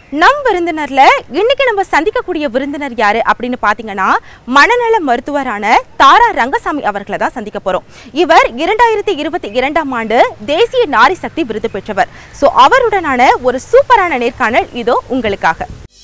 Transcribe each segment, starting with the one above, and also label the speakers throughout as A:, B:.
A: நம் விருந்தினர்ல இன்னைக்கு நம்ம சந்திக்கக்கூடிய விருந்தினர் யாரு அப்படின்னு பாத்தீங்கன்னா மனநல மருத்துவரான தாரா ரங்கசாமி அவர்களை தான் சந்திக்க போறோம் இவர் இரண்டாயிரத்தி இருபத்தி இரண்டாம் ஆண்டு தேசிய நாரி சக்தி விருது பெற்றவர் ஸோ அவருடனான ஒரு சூப்பரான நேர்காணல் இதோ உங்களுக்காக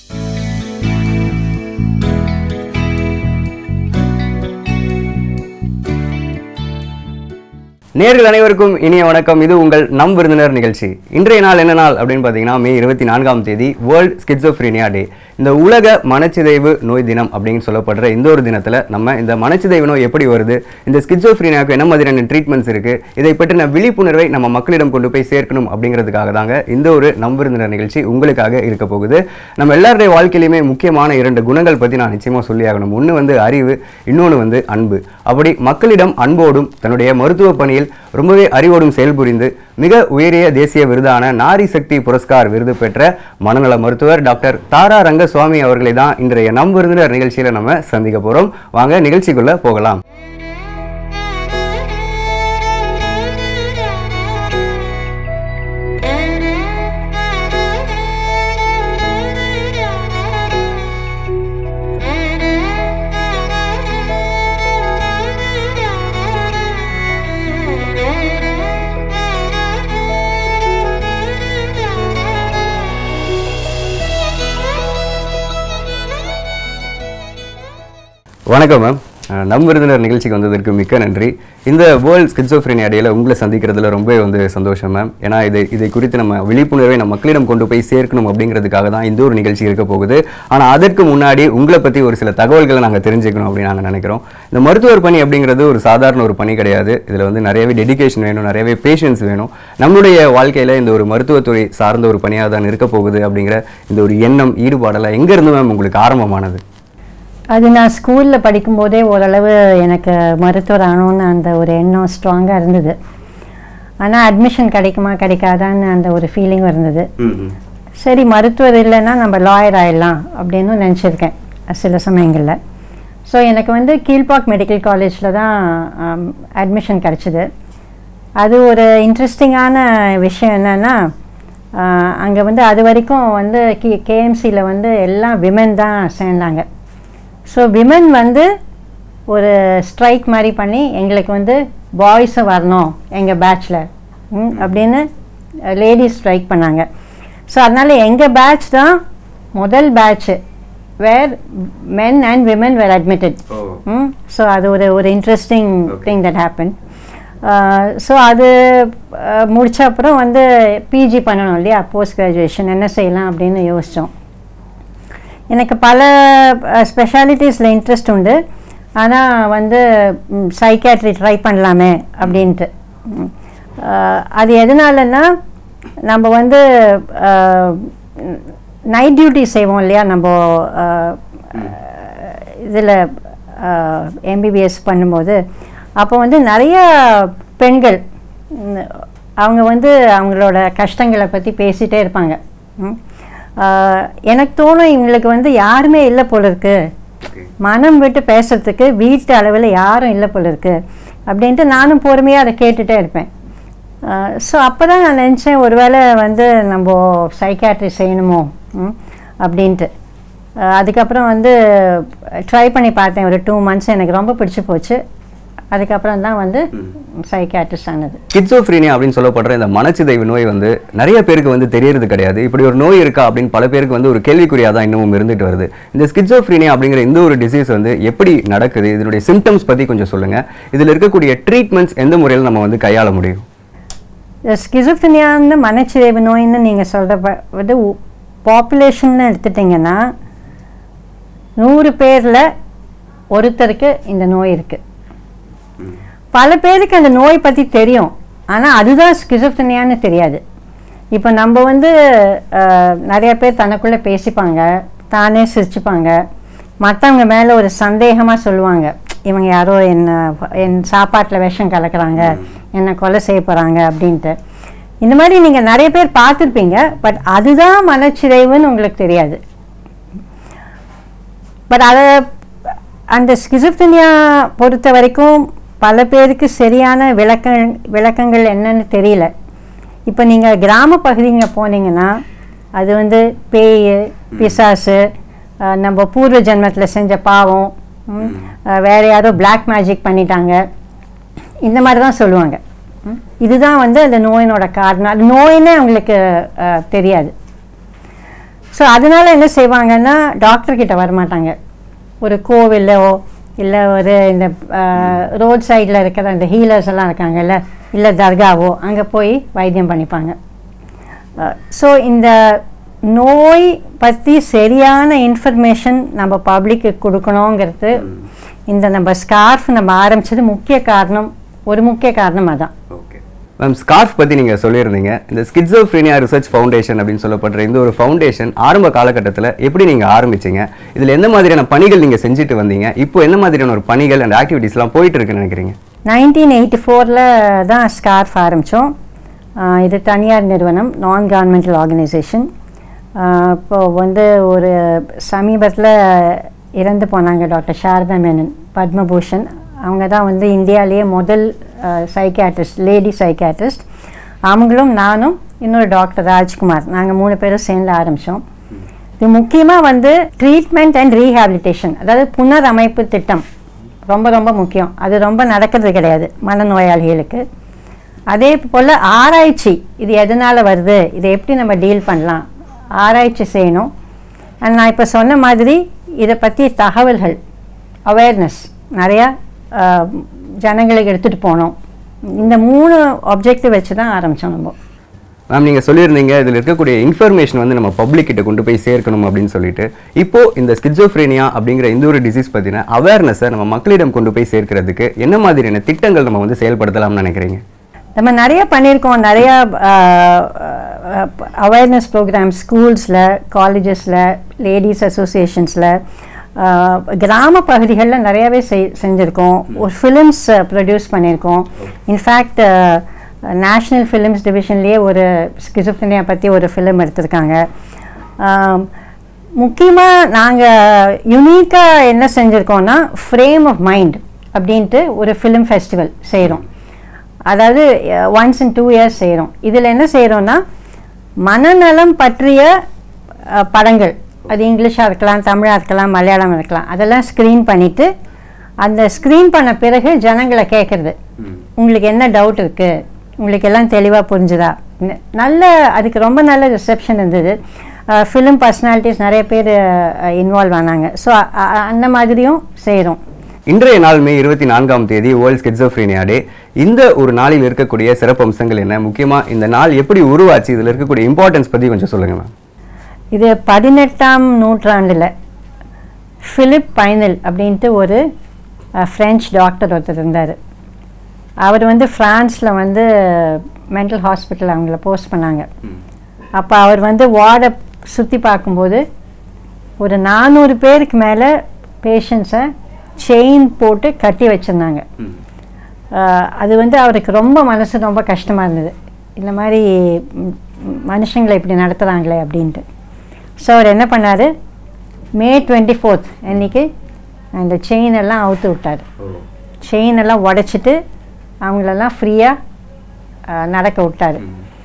B: நேர்கள் அனைவருக்கும் இனிய வணக்கம் இது உங்கள் நம் விருந்தினர் நிகழ்ச்சி இன்றைய நாள் என்ன நாள் அப்படின்னு பார்த்தீங்கன்னா மே இருபத்தி நான்காம் தேதி வேர்ல்ட் ஸ்கிட்சோஃப்ரீனியா டே இந்த உலக மனச்சிதைவு நோய் தினம் அப்படின்னு சொல்லப்படுற இந்த ஒரு தினத்தில் நம்ம இந்த மனச்சிதைவு நோய் எப்படி வருது இந்த ஸ்கிட்சோஃப்ரீனியாவுக்கு என்ன மாதிரியான ட்ரீட்மெண்ட்ஸ் இருக்குது இதை பற்றின விழிப்புணர்வை நம்ம மக்களிடம் கொண்டு போய் சேர்க்கணும் அப்படிங்கிறதுக்காக தாங்க இந்த ஒரு நம் விருந்தினர் நிகழ்ச்சி உங்களுக்காக இருக்க போகுது நம்ம எல்லாருடைய வாழ்க்கையிலுமே முக்கியமான இரண்டு குணங்கள் பற்றி நான் நிச்சயமாக சொல்லி ஆகணும் ஒன்று வந்து அறிவு இன்னொன்று வந்து அன்பு அப்படி மக்களிடம் அன்போடும் தன்னுடைய மருத்துவ பணியில் ரொம்பவே அறிவோடும் செயல்புரிந்து மிக உயரிய தேசிய விருதான நாரி சக்தி புரஸ்கார் விருது பெற்ற மனநல மருத்துவர் டாக்டர் தாரா ரங்கசுவாமி அவர்களை தான் இன்றைய நம் விருந்தினர் நிகழ்ச்சியில நம்ம சந்திக்க போறோம் வாங்க நிகழ்ச்சிக்குள்ள போகலாம் வணக்கம் மேம் அஹ் நம் விருந்தினர் நிகழ்ச்சிக்கு வந்ததற்கு மிக்க நன்றி இந்த வேர்ல்ட் ஸ்கிட்சோஃப்ரினி அடையில உங்களை சந்திக்கிறதுல ரொம்பவே வந்து சந்தோஷம் மேம் ஏன்னா இது இதை குறித்து நம்ம விழிப்புணர்வை நம்ம மக்களிடம் கொண்டு போய் சேர்க்கணும் அப்படிங்கிறதுக்காக தான் இந்த ஒரு நிகழ்ச்சி இருக்க போகுது ஆனால் அதற்கு முன்னாடி உங்களை பற்றி ஒரு சில தகவல்களை நாங்கள் தெரிஞ்சுக்கணும் அப்படின்னு நாங்கள் நினைக்கிறோம் இந்த மருத்துவர் பணி அப்படிங்கிறது ஒரு சாதாரண ஒரு பணி கிடையாது இதில் வந்து நிறையவே டெடிகேஷன் வேணும் நிறையவே பேஷன்ஸ் வேணும் நம்மளுடைய வாழ்க்கையில் இந்த ஒரு மருத்துவத்துறை சார்ந்த ஒரு பணியாக தான் இருக்க போகுது அப்படிங்கிற இந்த ஒரு எண்ணம் ஈடுபாடெல்லாம் எங்கேருந்து மேம் உங்களுக்கு ஆரம்பமானது
C: அது நான் ஸ்கூலில் படிக்கும்போதே ஓரளவு எனக்கு மருத்துவர் ஆகணும்னு அந்த ஒரு எண்ணம் ஸ்ட்ராங்காக இருந்தது ஆனால் அட்மிஷன் கிடைக்குமா கிடைக்காதான்னு அந்த ஒரு ஃபீலிங் இருந்தது சரி மருத்துவர் இல்லைன்னா நம்ம லாயர் ஆயிடலாம் அப்படின்னு நினச்சிருக்கேன் சில சமயங்களில் ஸோ எனக்கு வந்து கீழ்பாக் மெடிக்கல் காலேஜில் தான் அட்மிஷன் கிடச்சிது அது ஒரு இன்ட்ரெஸ்டிங்கான விஷயம் என்னென்னா அங்கே வந்து அது வரைக்கும் வந்து கி கேஎம்சியில் வந்து எல்லாம் விமன் தான் சேர்ந்தாங்க ஸோ விமன் வந்து ஒரு ஸ்ட்ரைக் மாதிரி பண்ணி எங்களுக்கு வந்து பாய்ஸை வரணும் எங்கள் பேட்சில் அப்படின்னு லேடிஸ் ஸ்ட்ரைக் பண்ணாங்க ஸோ அதனால் எங்கள் பேட்ச் தான் முதல் batch where men and women were admitted so அது ஒரு ஒரு interesting thing that happen so அது அஹ், முடிச்ச அப்புறம் வந்து பிஜி பண்ணணும் இல்லையா போஸ்ட் கிராஜுவேஷன் என்ன செய்யலாம் அப்படின்னு யோசித்தோம் எனக்கு பல ஸ்பெஷாலிட்டிஸில் இன்ட்ரெஸ்ட் உண்டு ஆனால் வந்து சைக்காட்ரி ட்ரை பண்ணலாமே அப்படின்ட்டு ம். அஹ், அது எதனாலன்னா நம்ம வந்து நைட் டியூட்டி செய்வோம் இல்லையா நம்ம இதில் எம்பிபிஎஸ் பண்ணும்போது அப்போ வந்து நிறைய பெண்கள் ம், அவங்க வந்து அவங்களோட கஷ்டங்களை பற்றி பேசிகிட்டே இருப்பாங்க ம். ஆஹ், எனக்கு தோணும் இவங்களுக்கு வந்து யாருமே இல்லை போல இருக்கு மனம் விட்டு பேசுறதுக்கு வீட்டு அளவில் யாரும் இல்லை போல இருக்கு அப்படின்ட்டு நானும் பொறுமையாக அதை கேட்டுகிட்டே இருப்பேன் ஸோ அப்போ தான் நான் நினச்சேன் ஒருவேளை வந்து நம்ம சைக்காட்ரி செய்யணுமோ ம், அப்படின்ட்டு ஆஹ், அதுக்கப்புறம் வந்து ட்ரை பண்ணி பார்த்தேன் ஒரு டூ மந்த்ஸ் எனக்கு ரொம்ப பிடிச்சி போச்சு அதுக்கப்புறம் தான் வந்து சைக்காட்ரிஸ்ட் ஆனது
B: கிட்சோஃப்ரீனியா அப்படின்னு சொல்லப்படுற இந்த மனச்சிதைவு நோய் வந்து நிறைய பேருக்கு வந்து தெரியறது கிடையாது இப்படி ஒரு நோய் இருக்கா அப்படின்னு பல பேருக்கு வந்து ஒரு கேள்விக்குறியா தான் இன்னமும் இருந்துட்டு வருது இந்த ஸ்கிட்சோஃப்ரீனியா அப்படிங்கிற இந்த ஒரு டிசீஸ் வந்து எப்படி நடக்குது இதனுடைய சிம்டம்ஸ் பத்தி கொஞ்சம் சொல்லுங்க இதுல இருக்கக்கூடிய ட்ரீட்மெண்ட்ஸ் எந்த முறையில் நம்ம வந்து கையாள முடியும்
C: ஸ்கிசோஃபினியான்னு மனச்சிதைவு நோயின்னு நீங்கள் சொல்கிற வந்து பாப்புலேஷன் எடுத்துட்டிங்கன்னா நூறு பேரில் ஒருத்தருக்கு இந்த நோய் இருக்குது பல பேருக்கு அந்த நோய் பற்றி தெரியும் ஆனால் அதுதான் ஸ்கிசோஃபினியான்னு தெரியாது இப்போ நம்ம வந்து அஹ், நிறைய பேர் தனக்குள்ளே பேசிப்பாங்க தானே சிரிச்சுப்பாங்க மற்றவங்க மேலே ஒரு சந்தேகமாக சொல்லுவாங்க இவங்க யாரோ என்ன என் சாப்பாட்டில் விஷம் கலக்குறாங்க என்னை கொலை செய்ய போகிறாங்க அப்படின்ட்டு இந்த மாதிரி நீங்கள் நிறைய பேர் பார்த்துருப்பீங்க பட் அதுதான் மனச்சிதைவுன்னு உங்களுக்கு தெரியாது பட் அதை அந்த ஸ்கிசோஃப்ரினியா பொறுத்த வரைக்கும் பல பேருக்கு சரியான விளக்க விளக்கங்கள் என்னன்னு தெரியல இப்போ நீங்கள் கிராம பகுதிங்க போனீங்கன்னா அது வந்து பேய் பிசாசு அஹ், நம்ம பூர்வ ஜென்மத்தில் செஞ்ச பாவம் ம், அஹ், வேற யாரோ பிளாக் மேஜிக் பண்ணிட்டாங்க இந்த மாதிரி தான் சொல்லுவாங்க ம். இதுதான் வந்து அந்த நோயினோட காரணம் அது நோயின்னு அவங்களுக்கு அஹ், தெரியாது ஸோ அதனால என்ன செய்வாங்கன்னா டாக்டர் கிட்ட வரமாட்டாங்க ஒரு கோவிலோ இல்லை ஒரு இந்த ரோட் சைடில் இருக்கிற அந்த ஹீலர்ஸ் எல்லாம் இருக்காங்கல்ல இல்லை தர்காவோ அங்கே போய் வைத்தியம் பண்ணிப்பாங்க ஸோ இந்த நோய் பற்றி சரியான இன்ஃபர்மேஷன் நம்ம பப்ளிக்கு கொடுக்கணுங்கிறது இந்த நம்ம ஸ்கார்ஃப் நம்ம ஆரம்பிச்சது முக்கிய காரணம் ஒரு முக்கிய காரணம் அதான்
B: ஓகே மேம் ஸ்கார்ஃப் பற்றி நீங்கள் சொல்லியிருந்தீங்க இந்த ஸ்கிட்ஸோஃப்ரீனியா ரிசர்ச் ஃபவுண்டேஷன் அப்படின்னு சொல்லப்படுற இந்த ஒரு ஃபவுண்டேஷன் ஆரம்ப காலகட்டத்தில் எப்படி நீங்கள் ஆரம்பிச்சீங்க இதில் எந்த மாதிரியான பணிகள் நீங்கள் செஞ்சுட்டு வந்தீங்க இப்போ என்ன மாதிரியான ஒரு பணிகள் அண்ட் ஆக்டிவிட்டீஸ்லாம் போயிட்டு இருக்குன்னு நினைக்கிறீங்க
C: நைன்டீன் எயிட்டி ஃபோரில் தான் ஸ்கார்ஃப் ஆரம்பித்தோம் இது தனியார் நிறுவனம் நான் கவர்மெண்டல் ஆர்கனைசேஷன் இப்போ வந்து ஒரு சமீபத்தில் இறந்து போனாங்க டாக்டர் சாரதா மேனன் பத்மபூஷன் அவங்க தான் வந்து இந்தியாவிலேயே முதல் சைக்காட்ரிஸ்ட் லேடி சைக்காட்ரிஸ்ட் அவங்களும் நானும் இன்னொரு டாக்டர் ராஜ்குமார் நாங்கள் மூணு பேரும் சேர்ந்து ஆரம்பித்தோம் இது முக்கியமாக வந்து ட்ரீட்மெண்ட் அண்ட் ரீஹாபிலிட்டேஷன் அதாவது புனரமைப்பு திட்டம் ரொம்ப ரொம்ப முக்கியம் அது ரொம்ப நடக்கிறது கிடையாது மனநோயாளிகளுக்கு அதே போல் ஆராய்ச்சி இது எதனால் வருது இதை எப்படி நம்ம டீல் பண்ணலாம் ஆராய்ச்சி செய்யணும் அண்ட் நான் இப்போ சொன்ன மாதிரி இதை பற்றி தகவல்கள் அவேர்னஸ் நிறையா ஆஹ், ஜனங்களுக்கு எடுத்துகிட்டு போனோம் இந்த மூணு ஆப்ஜெக்டிவ் வச்சு தான் ஆரம்பித்தோம் நம்ம
B: மேம் நீங்கள் சொல்லியிருந்தீங்க இதில் இருக்கக்கூடிய இன்ஃபர்மேஷன் வந்து நம்ம பப்ளிக் கிட்ட கொண்டு போய் சேர்க்கணும் அப்படின்னு சொல்லிட்டு இப்போ இந்த ஸ்கிட்சோஃப்ரேனியா அப்படிங்கிற இந்த ஒரு டிசீஸ் பற்றின அவேர்னஸை நம்ம மக்களிடம் கொண்டு போய் சேர்க்கறதுக்கு என்ன மாதிரியான திட்டங்கள் நம்ம வந்து செயல்படுத்தலாம்னு நினைக்கிறீங்க
C: நம்ம நிறைய பண்ணியிருக்கோம் நிறைய அவேர்னஸ் ப்ரோக்ராம் ஸ்கூல்ஸில் காலேஜஸில் லேடிஸ் அசோசியேஷன்ஸில் கிராம பகுதிகளில் நிறையவே செய் செஞ்சுருக்கோம் ஒரு ஃபிலிம்ஸ் ப்ரொடியூஸ் பண்ணியிருக்கோம் இன்ஃபேக்ட் நேஷ்னல் ஃபிலிம்ஸ் டிவிஷன்லேயே ஒரு ஸ்கிசோஃபினியா பற்றி ஒரு ஃபிலிம் எடுத்திருக்காங்க முக்கியமாக நாங்கள் யுனிக்காக என்ன செஞ்சுருக்கோம்னா ஃப்ரேம் ஆஃப் மைண்ட் அப்படின்ட்டு ஒரு ஃபிலிம் ஃபெஸ்டிவல் செய்கிறோம் அதாவது ஒன்ஸ் இன் டூ இயர்ஸ் செய்கிறோம் இதில் என்ன செய்கிறோன்னா மனநலம் பற்றிய அஹ், படங்கள் அது இங்கிலீஷாக இருக்கலாம் தமிழாக இருக்கலாம் மலையாளம் இருக்கலாம் அதெல்லாம் ஸ்க்ரீன் பண்ணிவிட்டு அந்த ஸ்க்ரீன் பண்ண பிறகு ஜனங்களை கேட்குறது உங்களுக்கு என்ன டவுட் இருக்குது உங்களுக்கு எல்லாம் தெளிவாக புரிஞ்சுதா ந- நல்ல அதுக்கு ரொம்ப நல்ல ரிசப்ஷன் இருந்தது ஃபிலிம் பர்சனாலிட்டிஸ் நிறைய பேர் இன்வால்வ் ஆனாங்க ஸோ அந்த மாதிரியும் செய்கிறோம்
B: இன்றைய நாள் மே இருபத்தி நான்காம் தேதி வேர்ல்ட் ஸ்கிட்சோஃப்ரீனியா டே இந்த ஒரு நாளில் இருக்கக்கூடிய சிறப்பு அம்சங்கள் என்ன முக்கியமாக இந்த நாள் எப்படி உருவாச்சு இதில் இருக்கக்கூடிய இம்பார்ட்டன்ஸ் பற்றி கொஞ்சம் சொல்லுங்கள் மேம்
C: இது பதினெட்டாம் நூற்றாண்டில் ஃபிலிப் பைனல் அப்படின்ட்டு ஒரு ஃப்ரெஞ்ச் டாக்டர் ஒருத்தர் இருந்தார் அவர் வந்து ஃப்ரான்ஸில் வந்து மென்டல் ஹாஸ்பிட்டல் அவங்கள போஸ்ட் பண்ணாங்க அப்போ அவர் வந்து வார்டை சுற்றி பார்க்கும்போது ஒரு நானூறு பேருக்கு மேலே பேஷண்ட்ஸை செயின் போட்டு கட்டி வச்சுருந்தாங்க ஆஹ் அது வந்து அவருக்கு ரொம்ப மனசு ரொம்ப கஷ்டமாக இருந்தது இந்த மாதிரி ம், ம், மனுஷங்களை இப்படி நடத்துகிறாங்களே அப்படின்ட்டு ஸோ அவர் என்ன பண்ணார் மே டுவெண்ட்டி ஃபோர்த் அன்னைக்கு அந்த செயின் எல்லாம் அவுத்து விட்டார் செயின் எல்லாம் உடைச்சிட்டு அவங்களெல்லாம் ஃப்ரீயாக நடக்க விட்டார்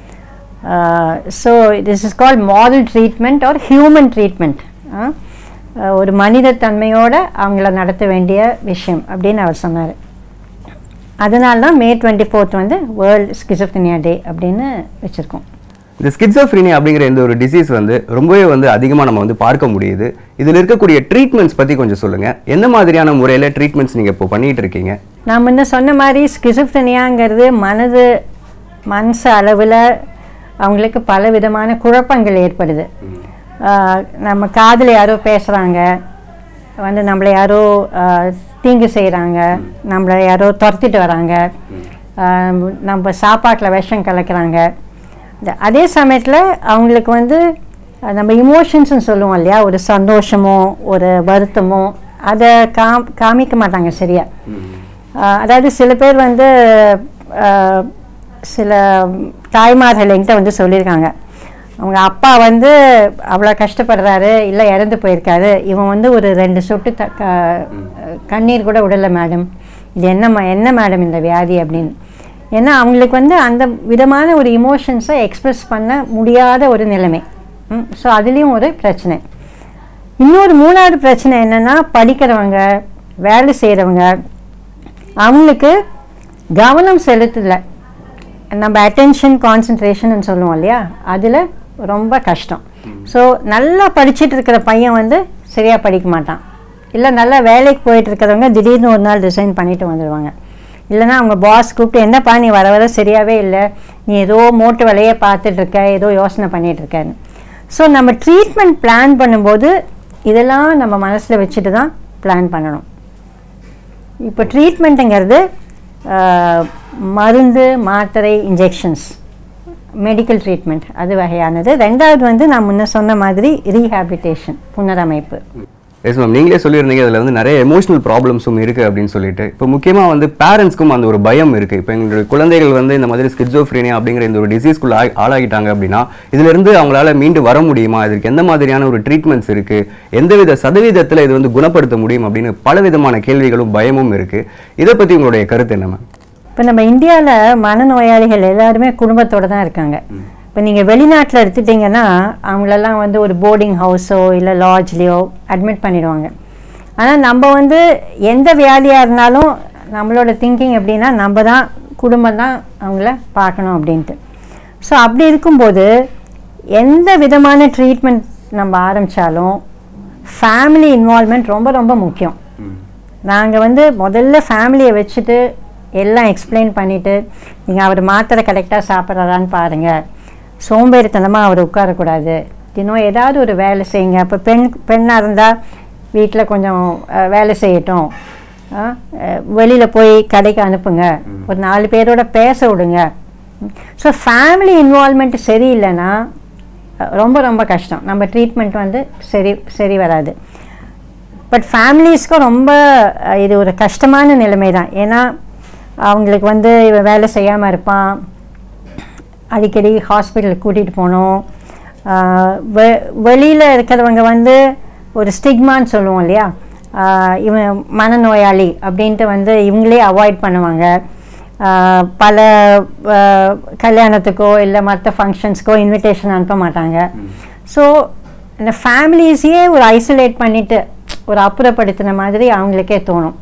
C: so this is called model treatment or human treatment ஒரு மனித தன்மையோட அவங்கள நடத்த வேண்டிய விஷயம் அப்படின்னு அவர் சொன்னார் அதனால தான் மே டுவெண்ட்டி ஃபோர்த் வந்து வேர்ல்டு ஸ்கிசோஃபினியா டே அப்படின்னு வச்சுருக்கோம்
B: இந்த ஸ்கிட்சோஃப்ரீனியா அப்படிங்கிற இந்த ஒரு டிசீஸ் வந்து ரொம்பவே வந்து அதிகமாக நம்ம வந்து பார்க்க முடியுது இதில் இருக்கக்கூடிய ட்ரீட்மெண்ட்ஸ் பற்றி கொஞ்சம் சொல்லுங்கள் எந்த மாதிரியான முறையில் ட்ரீட்மெண்ட்ஸ் நீங்கள் இப்போ பண்ணிட்டு இருக்கீங்க
C: நான் முன்ன சொன்ன மாதிரி ஸ்கிசோஃப்ரெனியாங்கிறது மனது மனசு அளவில் அவங்களுக்கு பல விதமான குழப்பங்கள் ஏற்படுது ஆஹ் நம்ம காதில் யாரோ பேசுகிறாங்க வந்து நம்மளை யாரோ ஆஹ், தீங்கு செய்கிறாங்க நம்மளை யாரோ துரத்திட்டு வராங்க ஆஹ், நம்ம சாப்பாட்டில் விஷம் கலக்கிறாங்க இந்த அதே சமயத்தில் அவங்களுக்கு வந்து அஹ், நம்ம இமோஷன்ஸ்னு சொல்லுவோம் இல்லையா ஒரு சந்தோஷமோ ஒரு வருத்தமோ அதை காம் காமிக்க மாட்டாங்க சரியா ஆஹ், அதாவது சில பேர் வந்து ஆஹ், சில தாய்மார்கள் என்கிட்ட வந்து சொல்லியிருக்காங்க அவங்க அப்பா வந்து அவ்வளோ கஷ்டப்படுறாரு இல்லை இறந்து போயிருக்காரு இவன் வந்து ஒரு ரெண்டு சொட்டு த க- கண்ணீர் கூட விடலை மேடம் இது என்ன ம- என்ன மேடம் இந்த வியாதி அப்படின்னு ஏன்னா அவங்களுக்கு வந்து அந்த விதமான ஒரு இமோஷன்ஸை எக்ஸ்பிரஸ் பண்ண முடியாத ஒரு நிலைமை ஸோ அதுலேயும் ஒரு பிரச்சனை இன்னொரு மூணாவது பிரச்சனை என்னென்னா படிக்கிறவங்க வேலை செய்கிறவங்க அவங்களுக்கு கவனம் செலுத்தல நம்ம அட்டென்ஷன் கான்சன்ட்ரேஷன் சொல்லுவோம் இல்லையா அதில் ரொம்ப கஷ்டம் ஸோ நல்லா படிச்சுட்டு இருக்கிற பையன் வந்து சரியாக படிக்க மாட்டான் இல்லை நல்லா வேலைக்கு போயிட்டு இருக்கிறவங்க திடீர்னு ஒரு நாள் ரிசைன் பண்ணிட்டு வந்துடுவாங்க இல்லைன்னா அவங்க பாஸ் கூப்பிட்டு என்னப்பா நீ வர வர சரியாகவே இல்லை நீ ஏதோ மோட்டு வேலையே பார்த்துட்டு இருக்க ஏதோ யோசனை பண்ணிட்டு இருக்கன்னு ஸோ நம்ம ட்ரீட்மெண்ட் பிளான் பண்ணும்போது இதெல்லாம் நம்ம மனசில் வச்சுட்டு தான் பிளான் பண்ணணும் இப்போ ட்ரீட்மெண்ட்டுங்கிறது மருந்து மாத்திரை இன்ஜெக்ஷன்ஸ் மெடிக்கல் ட்ரீட்மெண்ட் அது வகையானது ரெண்டாவது வந்து நான் முன்ன சொன்ன மாதிரி ரீஹாபிலிட்டேஷன் புனரமைப்பு
B: எஸ் மேம் நீங்களே சொல்லியிருந்தீங்க அதில் வந்து நிறைய எமோஷனல் ப்ராப்ளம்ஸும் இருக்குது அப்படின்னு சொல்லிட்டு இப்போ முக்கியமாக வந்து பேரண்ட்ஸ்க்கும் அந்த ஒரு பயம் இருக்குது இப்போ எங்களுடைய குழந்தைகள் வந்து இந்த மாதிரி ஸ்கிட்சோஃப்ரீனியா அப்படிங்கிற இந்த ஒரு டிசீஸ்க்குள்ள ஆ- ஆளாகிட்டாங்க அப்படின்னா இதிலிருந்து அவங்களால மீண்டு வர முடியுமா இதற்கு எந்த மாதிரியான ஒரு ட்ரீட்மெண்ட்ஸ் இருக்குது எந்தவித சதவீதத்தில் இது வந்து குணப்படுத்த முடியும் அப்படின்னு பல விதமான கேள்விகளும் பயமும் இருக்குது இதை பற்றி உங்களுடைய கருத்து என்ன மேம்
C: இப்போ நம்ம இந்தியாவில் மனநோயாளிகள் எல்லாருமே குடும்பத்தோட தான் இருக்காங்க இப்போ நீங்கள் வெளிநாட்டில் எடுத்துட்டிங்கன்னா அவங்களெல்லாம் வந்து ஒரு போர்டிங் ஹவுஸோ இல்லை லாட்ஜ்லேயோ அட்மிட் பண்ணிடுவாங்க ஆனால் நம்ம வந்து எந்த வியாதியாக இருந்தாலும் நம்மளோட திங்கிங் எப்படின்னா நம்ம தான் குடும்பம் தான் அவங்கள பார்க்கணும் அப்படின்ட்டு ஸோ அப்படி இருக்கும்போது எந்த விதமான ட்ரீட்மெண்ட் நம்ம ஆரம்பித்தாலும் ஃபேமிலி இன்வால்மெண்ட் ரொம்ப ரொம்ப முக்கியம் நாங்கள் வந்து முதல்ல ஃபேமிலியை வச்சுட்டு எல்லாம் எக்ஸ்பிளைன் பண்ணிவிட்டு நீங்கள் அவர் மாத்திரை கரெக்டாக சாப்பிட்றாரான்னு பாருங்கள் சோம்பேறித்தனமாக அவர் உட்காரக்கூடாது இன்னும் ஏதாவது ஒரு வேலை செய்யுங்க இப்போ பெண் பெண்ணாக இருந்தால் வீட்டில் கொஞ்சம் அஹ், வேலை செய்யட்டும் வெளியில் போய் கடைக்கு அனுப்புங்க ஒரு நாலு பேரோட பேச விடுங்க ஸோ ஃபேமிலி இன்வால்மெண்ட் சரியில்லைன்னா அஹ், ரொம்ப ரொம்ப கஷ்டம் நம்ம ட்ரீட்மெண்ட் வந்து சரி சரி வராது பட் ஃபேமிலிஸ்க்கும் ரொம்ப அஹ், இது ஒரு கஷ்டமான நிலைமை தான் ஏன்னா அவங்களுக்கு வந்து இவன் வேலை செய்யாமல் இருப்பான் அடிக்கடி ஹாஸ்பிட்டலுக்கு கூட்டிகிட்டு போகணும் ஆஹ் வெ வெளியில் இருக்கிறவங்க வந்து ஒரு ஸ்டிக்மான்னு சொல்லுவோம் இல்லையா ஆஹ் இவன் மனநோயாளி அப்படின்ட்டு வந்து இவங்களே அவாய்ட் பண்ணுவாங்க ஆஹ் பல ஆஹ் கல்யாணத்துக்கோ இல்லை மற்ற ஃபங்க்ஷன்ஸ்க்கோ இன்விடேஷன் அனுப்ப மாட்டாங்க ஸோ இந்த ஃபேமிலிஸையே ஒரு ஐசோலேட் பண்ணிவிட்டு ஒரு அப்புறப்படுத்தின மாதிரி அவங்களுக்கே தோணும்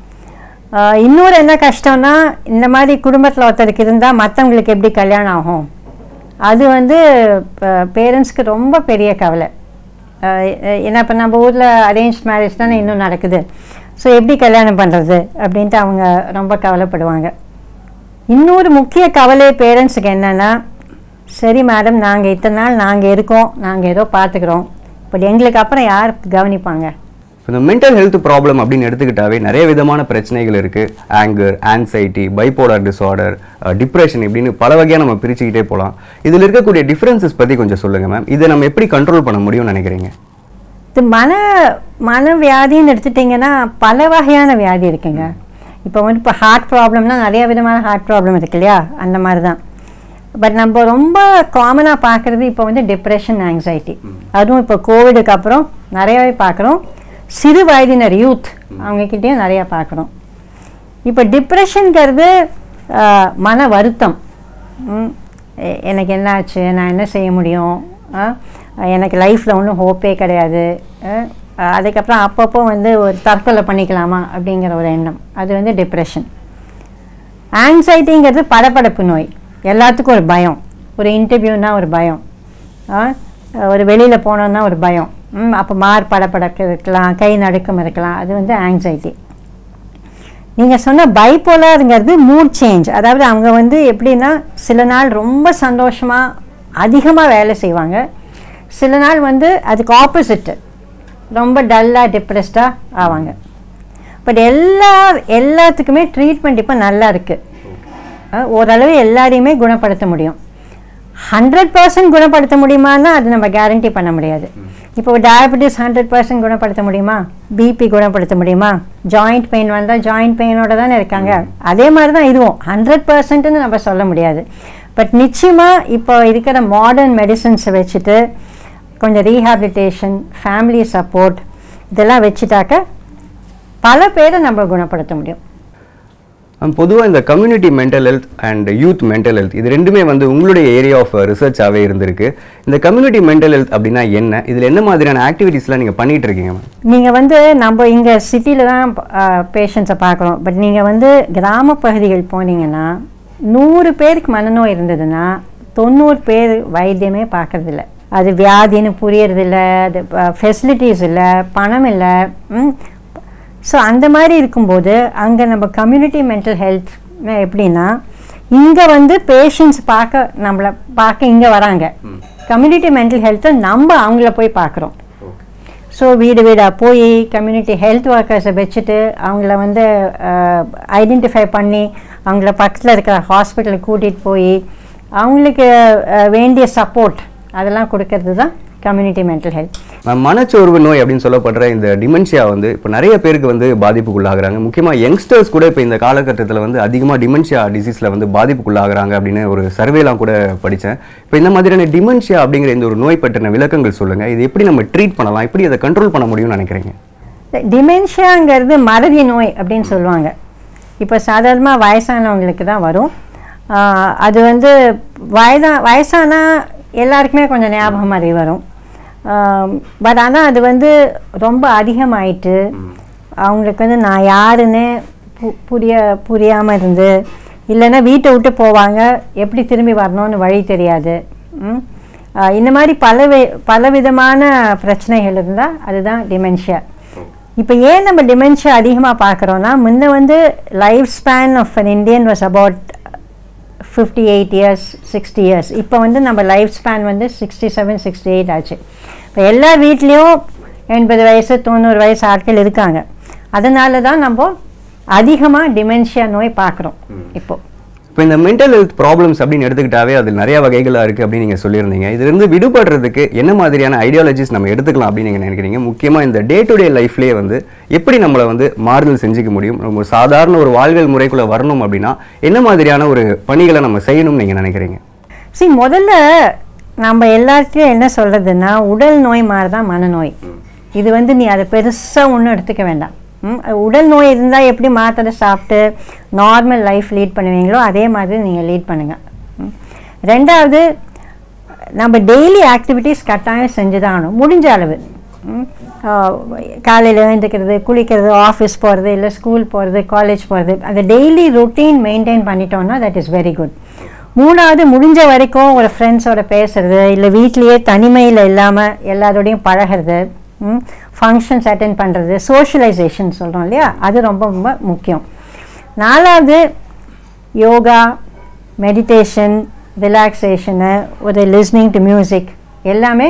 C: ஆஹ் இன்னொரு என்ன கஷ்டம்னா இந்த மாதிரி குடும்பத்தில் ஒருத்தருக்கு இருந்தால் மற்றவங்களுக்கு எப்படி கல்யாணம் ஆகும் அது வந்து பேரண்ட்ஸ்க்கு ரொம்ப பெரிய கவலை ஆஹ் எ- ஏன்னா இப்போ நம்ம ஊரில் அரேஞ்ச் மேரேஜ் தானே இன்னும் நடக்குது ஸோ எப்படி கல்யாணம் பண்ணுறது அப்படின்ட்டு அவங்க ரொம்ப கவலைப்படுவாங்க இன்னொரு முக்கிய கவலை பேரண்ட்ஸுக்கு என்னென்னா சரி மேடம் நாங்கள் இத்தனை நாள் நாங்கள் இருக்கோம் நாங்கள் ஏதோ பார்த்துக்குறோம் பட் எங்களுக்கு அப்புறம் யார் கவனிப்பாங்க
B: இந்த மென்டல் ஹெல்த் ப்ராப்ளம் அப்படின்னு எடுத்துக்கிட்டாவே நிறைய விதமான பிரச்சனைகள் இருக்குது anger anxiety bipolar disorder depression இப்படின்னு பல வகையாக நம்ம பிரிச்சுக்கிட்டே போகலாம் இதில் இருக்கக்கூடிய டிஃப்ரென்சஸ் பற்றி கொஞ்சம் சொல்லுங்கள் மேம் இதை நம்ம எப்படி கண்ட்ரோல் பண்ண முடியும்னு நினைக்கிறீங்க
C: இது மன மனவியாதின்னு எடுத்துட்டிங்கன்னா பல வகையான வியாதி இருக்குங்க இப்போ வந்து இப்போ ஹார்ட் ப்ராப்ளம்னா நிறைய விதமான ஹார்ட் ப்ராப்ளம் இருக்கு இல்லையா அந்த மாதிரி தான் பட் நம்ம ரொம்ப காமனாக பார்க்குறது இப்போ வந்து டிப்ரெஷன் ஆங்ஸைட்டி அதுவும் இப்போ கோவிடுக்கு அப்புறம் நிறையவே பார்க்குறோம் சிறு வயதினர் யூத் அவங்கக்கிட்டேயும் நிறையா பார்க்குறோம் இப்போ டிப்ரெஷனுங்கிறது ஆஹ், மன வருத்தம் ம், எ- எனக்கு என்ன ஆச்சு நான் என்ன செய்ய முடியும் ஆ, எனக்கு லைஃப்பில் ஒன்றும் ஹோப்பே கிடையாது ஆ, அதுக்கப்புறம் அப்பப்போ வந்து ஒரு தற்கொலை பண்ணிக்கலாமா அப்படிங்கிற ஒரு எண்ணம் அது வந்து டிப்ரெஷன் ஆங்ஸைட்டிங்கிறது படபடப்பு நோய் எல்லாத்துக்கும் ஒரு பயம் ஒரு இன்டர்வியூனா ஒரு பயம் ஆ, ஒரு வெளியில் போனோன்னா ஒரு பயம் ம், அப்போ மார் படபடக்கு இருக்கலாம் கை நடுக்கம் இருக்கலாம் அது வந்து ஆங்ஸைட்டி நீங்கள் சொன்ன பைப்போலாருங்கிறது மூட் சேஞ்ச் அதாவது அவங்க வந்து எப்படின்னா சில நாள் ரொம்ப சந்தோஷமாக அதிகமாக வேலை செய்வாங்க சில நாள் வந்து அதுக்கு ஆப்போசிட்டு ரொம்ப டல்லாக டிப்ரெஸ்டாக ஆவாங்க பட் எல்லா எல்லாத்துக்குமே ட்ரீட்மெண்ட் இப்போ நல்லா இருக்குது ஓரளவு எல்லாரையுமே குணப்படுத்த முடியும் ஹண்ட்ரட் பர்சன்ட் குணப்படுத்த முடியுமான்னா அது நம்ம கேரண்டி பண்ண முடியாது இப்போ டயபெட்டிஸ் ஹண்ட்ரட் பர்சன்ட் குணப்படுத்த முடியுமா பிபி குணப்படுத்த முடியுமா ஜாயிண்ட் பெயின் வந்தால் ஜாயிண்ட் பெயினோட தானே இருக்காங்க அதே மாதிரி தான் இதுவும் ஹண்ட்ரட் பர்சன்ட்னு நம்ம சொல்ல முடியாது பட் நிச்சயமாக இப்போ இருக்கிற மாடர்ன் மெடிசன்ஸை வச்சுட்டு கொஞ்சம் ரீஹாபிலிட்டேஷன் ஃபேமிலி சப்போர்ட் இதெல்லாம் வச்சுட்டாக்க பல பேரை நம்ம குணப்படுத்த முடியும்
B: பொதுவாக இந்த community mental health and youth mental health இது ரெண்டுமே வந்து உங்களுடைய ஏரியா ஆஃப் ரிசர்ச்சாகவே இருந்திருக்கு இந்த கம்யூனிட்டி மென்டல் ஹெல்த் அப்படின்னா என்ன இதில் என்ன மாதிரியான ஆக்டிவிட்டீஸ்லாம் நீங்கள் பண்ணிட்டு இருக்கீங்க மேம்
C: நீங்கள் வந்து நம்ம இங்கே சிட்டியில் தான் பேஷண்ட்ஸை பார்க்குறோம் பட் நீங்கள் வந்து கிராம பகுதிகள் போனீங்கன்னா நூறு பேருக்கு மனநோய் இருந்ததுன்னா தொண்ணூறு பேர் வைத்தியமே பார்க்கறதில்ல அது வியாதின்னு புரியறதில்ல அது ஃபெசிலிட்டிஸ் இல்லை பணம் இல்லை ஸோ அந்த மாதிரி இருக்கும்போது அங்கே நம்ம கம்யூனிட்டி மென்டல் ஹெல்த் எப்படின்னா இங்கே வந்து பேஷண்ட்ஸ் பார்க்க நம்மளை பார்க்க இங்கே வராங்க கம்யூனிட்டி மென்டல் ஹெல்த்தை நம்ம அவங்கள போய் பார்க்குறோம் ஸோ வீடு வீடாக போய் கம்யூனிட்டி ஹெல்த் ஒர்க்கர்ஸை வச்சுட்டு அவங்கள வந்து ஐடென்டிஃபை பண்ணி அவங்கள பக்கத்தில் இருக்கிற ஹாஸ்பிட்டலுக்கு கூட்டிகிட்டு போய் அவங்களுக்கு அஹ், வேண்டிய சப்போர்ட் அதெல்லாம் கொடுக்கறது தான் கம்யூனிட்டி மென்டல் ஹெல்த்
B: மேம் மனச்சோர்வு நோய் அப்படின்னு சொல்லப்படுற இந்த டிமென்ஷியா வந்து இப்போ நிறைய பேருக்கு வந்து பாதிப்புக்குள்ளாகிறாங்க முக்கியமாக யங்ஸ்டர்ஸ் கூட இப்போ இந்த காலகட்டத்தில் வந்து அதிகமாக டிமென்ஷியா டிசீஸில் வந்து பாதிப்புக்குள்ளாகிறாங்க அப்படின்னு ஒரு சர்வேலாம் கூட படித்தேன் இப்போ இந்த மாதிரியான டிமென்ஷியா அப்படிங்கிற இந்த ஒரு நோய் பற்றின விளக்கங்கள் சொல்லுங்கள் இது எப்படி நம்ம ட்ரீட் பண்ணலாம் எப்படி அதை கண்ட்ரோல் பண்ண முடியும்னு நினைக்கிறீங்க
C: டிமென்ஷியாங்கிறது மறதி நோய் அப்படின்னு சொல்லுவாங்க இப்போ சாதாரணமாக வயசானவங்களுக்கு தான் வரும் ஆஹ் அது வந்து வயதா வயசானா எல்லாருக்குமே கொஞ்சம் ஞாபகம் மாதிரி வரும் பட் ஆனால் அது வந்து ரொம்ப அதிகமாயிட்டு அவங்களுக்கு வந்து நான் யாருன்னு பு புரிய புரியாமல் இருந்து இல்லைன்னா வீட்டை விட்டு போவாங்க எப்படி திரும்பி வரணும்னு வழி தெரியாது ம்? ஆஹ் இந்த மாதிரி பல வி- பலவிதமான பிரச்சனைகள் இருந்தால் அதுதான் டிமென்ஷியா இப்போ ஏன் நம்ம டிமென்ஷியா அதிகமாக பார்க்குறோன்னா முன்ன வந்து life span of an Indian was about fifty eight years sixty years இப்போ வந்து நம்ம லைஃப் ஸ்பேன் வந்து சிக்ஸ்டி செவன் சிக்ஸ்டி எயிட் ஆச்சு இப்போ எல்லா வீட்லேயும் எண்பது வயசு தொண்ணூறு வயசு ஆட்கள் இருக்காங்க அதனால தான் நம்ம அதிகமாக டிமென்ஷியா நோய் பார்க்குறோம் இப்போது
B: இப்போ இந்த மென்டல் ஹெல்த் ப்ராப்ளம்ஸ் அப்படின்னு எடுத்துக்கிட்டாவே அதில் நிறைய வகைகளாக இருக்குது அப்படின்னு நீங்கள் சொல்லியிருந்தீங்க இதுலேருந்து விடுபடுறதுக்கு என்ன மாதிரியான ஐடியாலஜிஸ் நம்ம எடுத்துக்கலாம் அப்படின்னு நீங்கள் நினைக்கிறீங்க முக்கியமாக இந்த டே டு டே லைஃப்லேயே வந்து எப்படி நம்மளை வந்து மாறுதல் செஞ்சுக்க முடியும் நம்ம ஒரு சாதாரண ஒரு வாழ்வியல் முறைக்குள்ளே வரணும் அப்படின்னா என்ன மாதிரியான ஒரு பணிகளை நம்ம செய்யணும்னு நீங்கள் நினைக்கிறீங்க
C: see முதல்ல நம்ம எல்லாத்தையும் என்ன சொல்கிறதுன்னா உடல் நோய் மாதிரி தான் மனநோய் இது வந்து நீ அதை பெருசாக ஒன்றும் எடுத்துக்க வேண்டாம் ம், உடல் நோய் இருந்தால் எப்படி மாத்திரை சாப்பிட்டு நார்மல் லைஃப் லீட் பண்ணுவீங்களோ அதே மாதிரி நீங்கள் லீட் பண்ணுங்கள் ம். ரெண்டாவது நம்ம டெய்லி ஆக்டிவிட்டீஸ் கட்டாயம் செஞ்சு தான் ஆகணும் முடிஞ்ச அளவு காலையில் எழுந்துக்கிறது குளிக்கிறது ஆஃபீஸ் போகிறது இல்லை ஸ்கூல் போகிறது காலேஜ் போகிறது அந்த டெய்லி ரொட்டீன் மெயின்டைன் பண்ணிட்டோம்னா தட் இஸ் வெரி குட் மூணாவது முடிஞ்ச வரைக்கும் ஒரு ஃப்ரெண்ட்ஸோட பேசுறது இல்லை வீட்லேயே தனிமையில் இல்லாமல் எல்லாரோடையும் பழகிறது ஃபங்க்ஷன்ஸ் அட்டென்ட் பண்ணுறது சோஷியலைசேஷன் சொல்கிறோம் இல்லையா அது ரொம்ப ரொம்ப முக்கியம் நாலாவது யோகா மெடிடேஷன் ரிலாக்ஸேஷனு ஒரு லிஸ்னிங் டு மியூசிக் எல்லாமே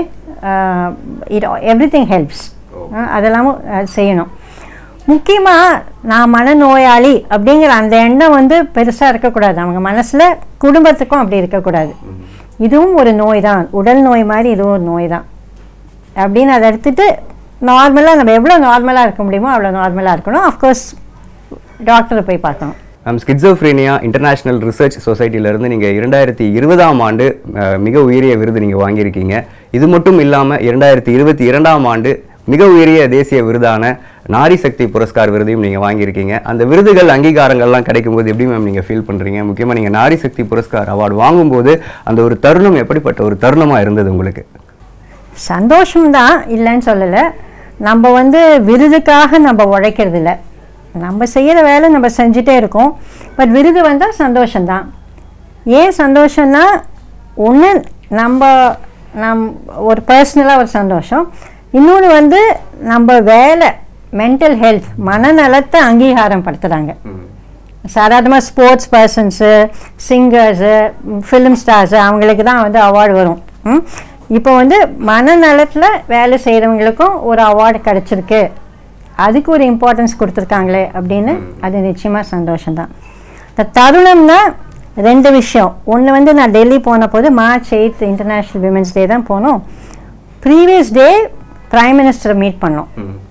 C: இட் எவ்ரி திங் ஹெல்ப்ஸ் அதெல்லாமும் அஹ், செய்யணும் முக்கியமாக நான் மனநோயாளி அப்படிங்கிற அந்த எண்ணம் வந்து பெருசாக இருக்கக்கூடாது அவங்க மனசில் குடும்பத்துக்கும் அப்படி இருக்கக்கூடாது இதுவும் ஒரு நோய் தான் உடல் நோய் மாதிரி இதுவும் ஒரு நோய் தான் அப்படின்னு அதை எடுத்துட்டு நார்மலாக நம்ம எவ்வளோ நார்மலாக இருக்க முடியுமோ அவ்வளோ நார்மலாக இருக்கணும் அஃப்கோர்ஸ் டாக்டரை போய் பார்க்கணும்
B: மேம் ஸ்கிட்ஸோஃப்ரீனியா இன்டர்நேஷனல் ரிசர்ச் சொசைட்டியிலேருந்து நீங்கள் இரண்டாயிரத்தி இருபதாம் ஆண்டு அஹ், மிக உயரிய விருது நீங்கள் வாங்கியிருக்கீங்க இது மட்டும் இல்லாமல் இரண்டாயிரத்தி இருபத்தி இரண்டாம் ஆண்டு மிக உயரிய தேசிய விருதான நாரி சக்தி புரஸ்கார் விருதையும் நீங்கள் வாங்கியிருக்கீங்க அந்த விருதுகள் அங்கீகாரங்கள்லாம் கிடைக்கும்போது எப்படி மேம் நீங்கள் ஃபீல் பண்ணுறீங்க முக்கியமாக நீங்கள் நாரி சக்தி புரஸ்கார் அவார்டு வாங்கும்போது அந்த ஒரு தருணம் எப்படிப்பட்ட ஒரு தருணமாக இருந்தது உங்களுக்கு
C: சந்தோஷம்தான் இல்லைன்னு சொல்லலை நம்ம வந்து விருதுக்காக நம்ம உழைக்கிறது இல்ல நம்ம செய்கிற வேலை நம்ம செஞ்சுட்டே இருக்கோம் பட் விருது வந்தால் சந்தோஷம்தான் ஏன் சந்தோஷம்னா ஒன்று நம்ம நம் ஒரு பர்சனலாக ஒரு சந்தோஷம் இன்னொன்று வந்து நம்ம வேலை மென்டல் ஹெல்த் மனநலத்தை அங்கீகாரம் படுத்துகிறாங்க சாதாரணமாக sports persons singers film stars அவங்களுக்கு தான் வந்து அவார்டு வரும் ம்? இப்போ வந்து மனநலத்தில் வேலை செய்கிறவங்களுக்கும் ஒரு அவார்டு கிடச்சிருக்கு அதுக்கு ஒரு இம்பார்ட்டன்ஸ் கொடுத்துருக்காங்களே அப்படின்னு அது நிச்சயமாக சந்தோஷம்தான் இந்த தருணம்னா ரெண்டு விஷயம் ஒன்று வந்து நான் டெல்லி போன போது March eighth international women's day தான் போனோம் ப்ரீவியஸ் டே பிரைம் மினிஸ்டரை மீட் பண்ணோம்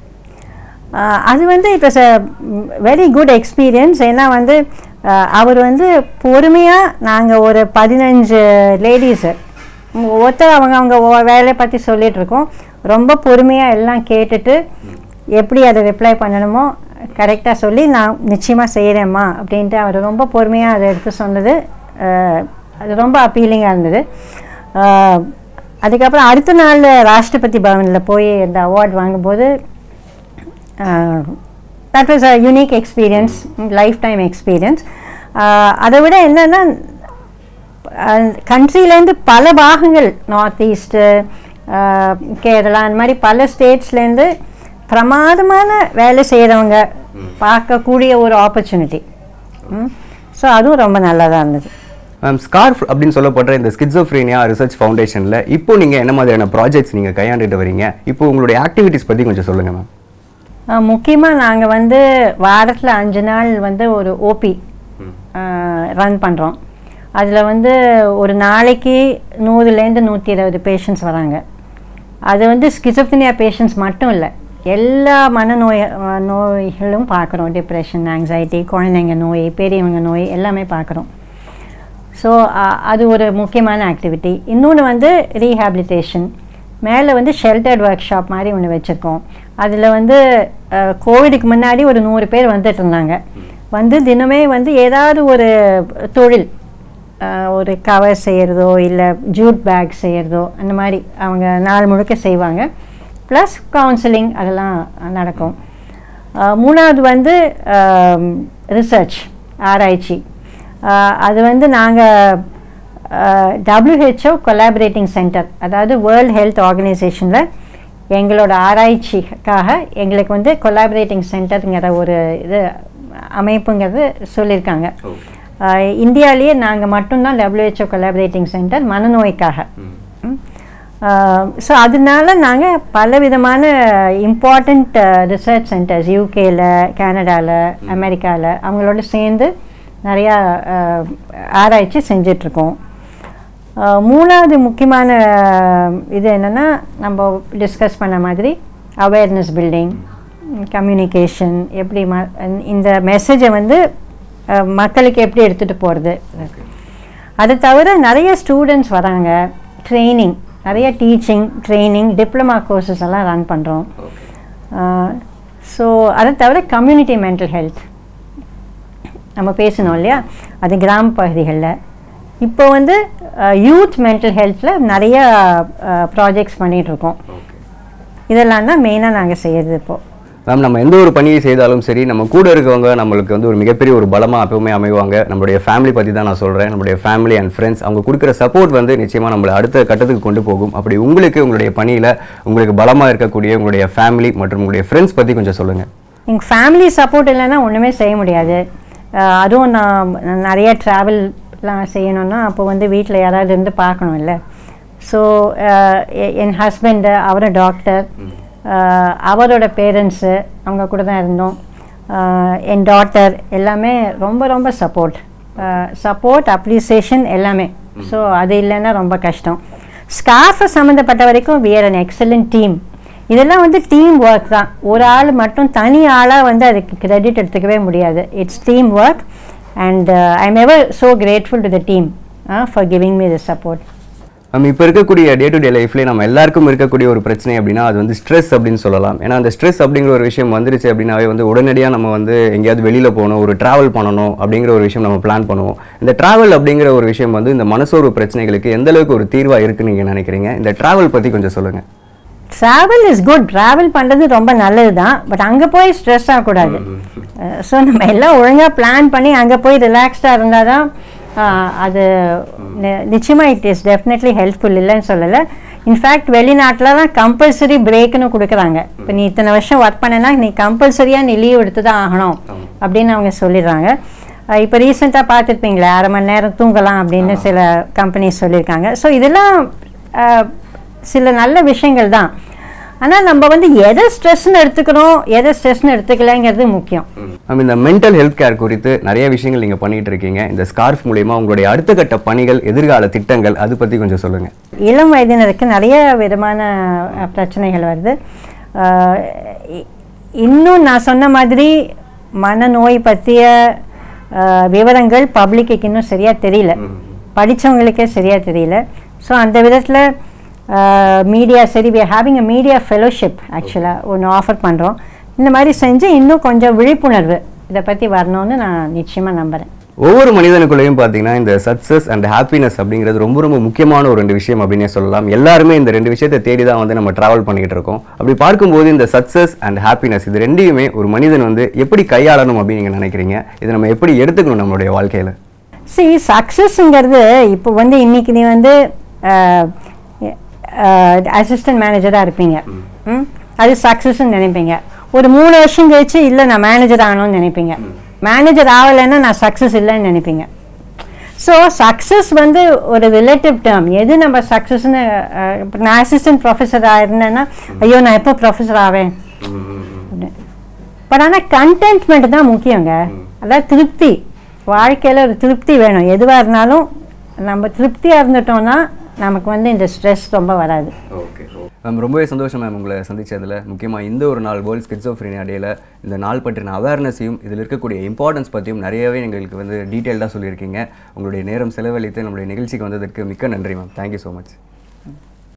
C: ஆஹ் அது வந்து it was a very good experience ஏன்னா வந்து ஆஹ் அவர் வந்து பொறுமையாக நாங்கள் ஒரு பதினஞ்சு லேடிஸு ஒருத்தர் அவங்க அவங்க ஒ- வேலையை பற்றி சொல்லிட்டு இருக்கோம் ரொம்ப பொறுமையாக எல்லாம் கேட்டுட்டு எப்படி அதை ரிப்ளை பண்ணணுமோ கரெக்டாக சொல்லி நான் நிச்சயமாக செய்கிறேம்மா அப்படின்ட்டு அவர் ரொம்ப பொறுமையாக அதை எடுத்து சொன்னது அஹ், அது ரொம்ப அப்பீலிங்காக இருந்தது அஹ், அதுக்கப்புறம் அடுத்த நாள் ராஷ்டிரபதி பவனில் போய் இந்த அவார்ட் வாங்கும்போது that was a unique experience lifetime experience அதை விட என்னென்னா கண்ட்ரிலேருந்து பல பாகங்கள் நார்த் ஈஸ்ட்டு கேரளா அந்த மாதிரி பல ஸ்டேட்ஸ்லேருந்து பிரமாதமான வேலை செய்கிறவங்க பார்க்கக்கூடிய ஒரு ஆப்பர்ச்சுனிட்டி ஸோ அதுவும் ரொம்ப நல்லா தான் இருந்தது
B: மேம் ஸ்கார்ஃப் அப்படின்னு சொல்லப்படுற இந்த ஸ்கிட்ஸோஃப்ரீனியா ரிசர்ச் ஃபவுண்டேஷனில் இப்போ நீங்கள் என்ன மாதிரியான ப்ராஜெக்ட்ஸ் நீங்கள் கையாண்டுட்டு வரீங்க இப்போ உங்களுடைய ஆக்டிவிட்டீஸ் பற்றி கொஞ்சம் சொல்லுங்கள் மேம்
C: முக்கியமாக நாங்கள் வந்து வாரத்தில் அஞ்சு நாள் வந்து ஒரு ஓபி ரன் பண்ணுறோம் அதில் வந்து ஒரு நாளைக்கு நூறுலேருந்து நூற்றி இருபது பேஷண்ட்ஸ் வராங்க அது வந்து ஸ்கிசப்தினியா பேஷண்ட்ஸ் மட்டும் இல்லை எல்லா மனநோய் அஹ், நோய்களும் பார்க்குறோம் டிப்ரெஷன் ஆங்ஸைட்டி குழந்தைங்க நோய் பெரியவங்க நோய் எல்லாமே பார்க்குறோம் ஸோ அது ஒரு முக்கியமான ஆக்டிவிட்டி இன்னொன்று வந்து ரீஹாபிலிட்டேஷன் மேலே வந்து ஷெல்டர்ட் ஒர்க் ஷாப் மாதிரி ஒன்று வச்சுருக்கோம் அதில் வந்து அஹ், கோவிடுக்கு முன்னாடி ஒரு நூறு பேர் வந்துட்டு இருந்தாங்க வந்து தினமே வந்து ஏதாவது ஒரு தொழில் அஹ், ஒரு கவர் செய்கிறதோ இல்லை ஜூட் பேக் செய்கிறதோ அந்த மாதிரி அவங்க நாள் முழுக்க செய்வாங்க ப்ளஸ் கவுன்சிலிங் அதெல்லாம் நடக்கும் அஹ், மூணாவது வந்து ரிசர்ச் ஆராய்ச்சி அஹ், அது வந்து நாங்கள் WHO கொலாபரேட்டிங் சென்டர் அதாவது வேர்ல்ட் ஹெல்த் ஆர்கனைசேஷனில் எங்களோட ஆராய்ச்சிக்காக எங்களுக்கு வந்து கொலாபரேட்டிங் சென்டருங்கிற ஒரு இது அமைப்புங்கிறது சொல்லியிருக்காங்க அஹ், இந்தியாவிலேயே நாங்கள் மட்டும்தான் WHO கொலாபரேட்டிங் சென்டர் மனநோய்க்காக ஸோ அதனால நாங்கள் பலவிதமான இம்பார்ட்டண்ட் ரிசர்ச் சென்டர்ஸ் யூகேல கனடாவில் அமெரிக்காவில் அவங்களோட சேர்ந்து நிறையா அஹ், ஆராய்ச்சி செஞ்சிட்ருக்கோம் மூணாவது முக்கியமான அஹ், இது என்னென்னா நம்ம டிஸ்கஸ் பண்ண மாதிரி அவேர்னஸ் பில்டிங் கம்யூனிகேஷன் எப்படி ம இந்த மெசேஜை வந்து அஹ், மக்களுக்கு எப்படி எடுத்துகிட்டு போகிறது அது தவிர நிறைய ஸ்டூடெண்ட்ஸ் வராங்க ட்ரைனிங் நிறைய டீச்சிங் ட்ரைனிங் டிப்ளமா கோர்சஸ் எல்லாம் ரன் பண்ணுறோம் ஸோ அதை தவிர கம்யூனிட்டி மென்டல் ஹெல்த் நம்ம பேசணும் இல்லையா அது கிராம பகுதிகளில் இப்போ வந்து யூத் மென்டல் ஹெல்த்தில் நிறைய ப்ராஜெக்ட்ஸ் பண்ணிகிட்ருக்கோம் இதெல்லாம் தான் மெயினாக நாங்கள் செய்யறது இப்போது
B: மேம் நம்ம எந்த ஒரு பணியை செய்தாலும் சரி நம்ம கூட இருக்கவங்க நம்மளுக்கு வந்து ஒரு மிகப்பெரிய ஒரு பலமாக எப்பவுமே அமைவாங்க நம்மளுடைய ஃபேமிலி பற்றி தான் நான் சொல்கிறேன் நம்மளுடைய ஃபேமிலி அண்ட் ஃப்ரெண்ட்ஸ் அவங்க கொடுக்குற சப்போர்ட் வந்து நிச்சயமாக நம்மளை அடுத்த கட்டத்துக்கு கொண்டு போகும் அப்படி உங்களுக்கு உங்களுடைய பணியில் உங்களுக்கு பலமாக இருக்கக்கூடிய உங்களுடைய ஃபேமிலி மற்றும் உங்களுடைய ஃப்ரெண்ட்ஸ் பற்றி கொஞ்சம் சொல்லுங்கள்
C: எங்கள் ஃபேமிலி சப்போர்ட் இல்லைன்னா ஒன்றுமே செய்ய முடியாது அஹ் அதுவும் நான் நான் நிறைய ட்ராவல்லாம் செய்யணும்னா அப்போ வந்து வீட்டில் யாராவது இருந்து பார்க்கணும் இல்லை ஸோ என் ஹஸ்பண்டு அவரும் டாக்டர் அவரோட பேரண்ட்ஸு அவங்க கூட தான் இருந்தோம் அஹ் என் டாட்டர் எல்லாமே ரொம்ப ரொம்ப சப்போர்ட் சப்போர்ட் அப்ரிசியேஷன் எல்லாமே ஸோ அது இல்லைன்னா ரொம்ப கஷ்டம் ஸ்கார்ஃபை சம்மந்தப்பட்ட வரைக்கும் we are an excellent team இதெல்லாம் வந்து டீம் ஒர்க் தான் ஒரு ஆள் மட்டும் தனி ஆளாக வந்து அதுக்கு கிரெடிட் எடுத்துக்கவே முடியாது it's team work and I am ever so grateful to the team for giving me the support
B: நம்ம இப்போ இருக்கக்கூடிய டே டு டே லைஃப்லேயே நம்ம எல்லாருக்கும் இருக்கக்கூடிய ஒரு பிரச்சனை அப்படின்னா அது வந்து ஸ்ட்ரெஸ் அப்படின்னு சொல்லலாம் ஏன்னா அந்த ஸ்ட்ரெஸ் அப்படிங்கிற ஒரு விஷயம் வந்துருச்சு அப்படின்னாவே வந்து உடனடியாக நம்ம வந்து எங்கேயாவது வெளியில் போகணும் ஒரு ட்ராவல் பண்ணணும் அப்படிங்கிற ஒரு விஷயம் நம்ம பிளான் பண்ணுவோம் இந்த ட்ராவல் அப்படிங்கிற ஒரு விஷயம் வந்து இந்த மனசோர்வு பிரச்சனைகளுக்கு எந்த அளவுக்கு ஒரு தீர்வாக இருக்குன்னு நீங்கள் நினைக்கிறீங்க இந்த ட்ராவல் பற்றி கொஞ்சம் சொல்லுங்கள்
C: ட்ராவல் இஸ் குட் ட்ராவல் பண்ணுறது ரொம்ப நல்லது தான் பட் அங்கே போய் ஸ்ட்ரெஸ் ஆகக்கூடாது ஸோ நம்ம எல்லாம் ஒழுங்காக பிளான் பண்ணி அங்கே போய் ரிலாக்ஸ்டாக இருந்தால் தான் அஹ், அது நி- நிச்சயமா இட் இஸ் டெஃபினெட்லி ஹெல்ப்ஃபுல் இல்லைன்னு சொல்லலை இன்ஃபேக்ட் வெளிநாட்டில் தான் கம்பல்சரி பிரேக்குன்னு கொடுக்குறாங்க இப்போ நீ இத்தனை வருஷம் ஒர்க் பண்ணனா நீ கம்பல்சரியாக நீ லீவ் எடுத்து தான் ஆகணும் அப்படின்னு அவங்க சொல்லிடுறாங்க அஹ், இப்போ ரீசெண்டாக பார்த்துருப்பீங்களே அரை மணி நேரம் தூங்கலாம் அப்படின்னு சில கம்பெனிஸ் சொல்லியிருக்காங்க ஸோ இதெல்லாம் அஹ், சில நல்ல விஷயங்கள் தான் ஆனால் நம்ம வந்து எதை ஸ்ட்ரெஸ்ன்னு எடுத்துக்கிறோம் எதை ஸ்ட்ரெஸ்ன்னு எடுத்துக்கலைங்கிறது முக்கியம்
B: மேம் இந்த மென்டல் ஹெல்த் கேர் குறித்து நிறைய விஷயங்கள் நீங்கள் பண்ணிட்டு இருக்கீங்க இந்த ஸ்கார்ஃப் மூலயமா உங்களுடைய அடுத்த கட்ட பணிகள் எதிர்கால திட்டங்கள் அது பற்றி கொஞ்சம் சொல்லுங்கள்
C: இளம் வயதினருக்கு நிறைய விதமான அஹ், பிரச்சனைகள் வருது அஹ், இ- இன்னும் நான் சொன்ன மாதிரி மனநோய் பற்றிய அஹ், விவரங்கள் பப்ளிக்கு இன்னும் சரியாக தெரியல படித்தவங்களுக்கே சரியாக தெரியல ஸோ அந்த விதத்தில் மீடியா சரி we having a media fellowship ஆக்சுவலாக ஒன்று ஆஃபர் பண்ணுறோம் இந்த மாதிரி செஞ்சு இன்னும் கொஞ்சம் விழிப்புணர்வு இதை பற்றி வரணும்னு நான் நிச்சயமாக நம்புகிறேன்
B: ஒவ்வொரு மனிதனுக்குள்ளேயும் பார்த்தீங்கன்னா இந்த சக்ஸஸ் அண்ட் ஹாப்பினஸ் அப்படிங்கிறது ரொம்ப ரொம்ப முக்கியமான ஒரு ரெண்டு விஷயம் அப்படின்னே சொல்லலாம் எல்லாருமே இந்த ரெண்டு விஷயத்தை தேடி தான் வந்து நம்ம ட்ராவல் பண்ணிக்கிட்டு இருக்கோம் அப்படி பார்க்கும்போது இந்த சக்ஸஸ் அண்ட் ஹாப்பினஸ் இது ரெண்டையுமே ஒரு மனிதன் வந்து எப்படி கையாளணும் அப்படின்னு நீங்கள் நினைக்கிறீங்க இதை நம்ம எப்படி எடுத்துக்கணும் நம்மளுடைய வாழ்க்கையில்
C: சி சக்ஸஸ்ங்கிறது இப்போ வந்து இன்னைக்கு நீ வந்து அசிஸ்டன்ட் மேனேஜராக இருப்பீங்க ம்? அது சக்ஸஸ்ன்னு நினைப்பீங்க ஒரு மூணு வருஷம் கழிச்சு இல்லை நான் மேனேஜர் ஆகணும்னு நினைப்பீங்க மேனேஜர் ஆகலைன்னா நான் சக்ஸஸ் இல்லைன்னு நினைப்பீங்க ஸோ சக்ஸஸ் வந்து ஒரு ரிலேட்டிவ் டேர்ம் எது நம்ம சக்ஸஸ்னு இப்போ நான் அசிஸ்டன்ட் ப்ரொஃபஸராக இருந்தேன்னா ஐயோ நான் எப்போ ப்ரொஃபஸர் ஆவேன் பட் ஆனால் கண்டென்ட்மெண்ட் தான் முக்கியங்க அதாவது திருப்தி வாழ்க்கையில் ஒரு திருப்தி வேணும் எதுவாக இருந்தாலும் நம்ம திருப்தியாக இருந்துட்டோம்னா நமக்கு வந்து இந்த ஸ்ட்ரெஸ் ரொம்ப வராது
B: ஓகே மேம் ரொம்பவே சந்தோஷம் மேம் உங்களை சந்திச்சதில் முக்கியமாக இந்த ஒரு நாள் வேர்ல்ட் ஸ்கிட்ஸோஃப்ரீனியா டேல இந்த நாள் பற்றின அவேர்னஸையும் இதில் இருக்கக்கூடிய இம்பார்ட்டன்ஸ் பற்றியும் நிறையவே எங்களுக்கு வந்து டீட்டெயில்டாக சொல்லியிருக்கீங்க உங்களுடைய நேரம் செலவழித்து நம்மளுடைய நிகழ்ச்சிக்கு வந்ததற்கு மிக்க நன்றி மேம் தேங்க்யூ ஸோ மச்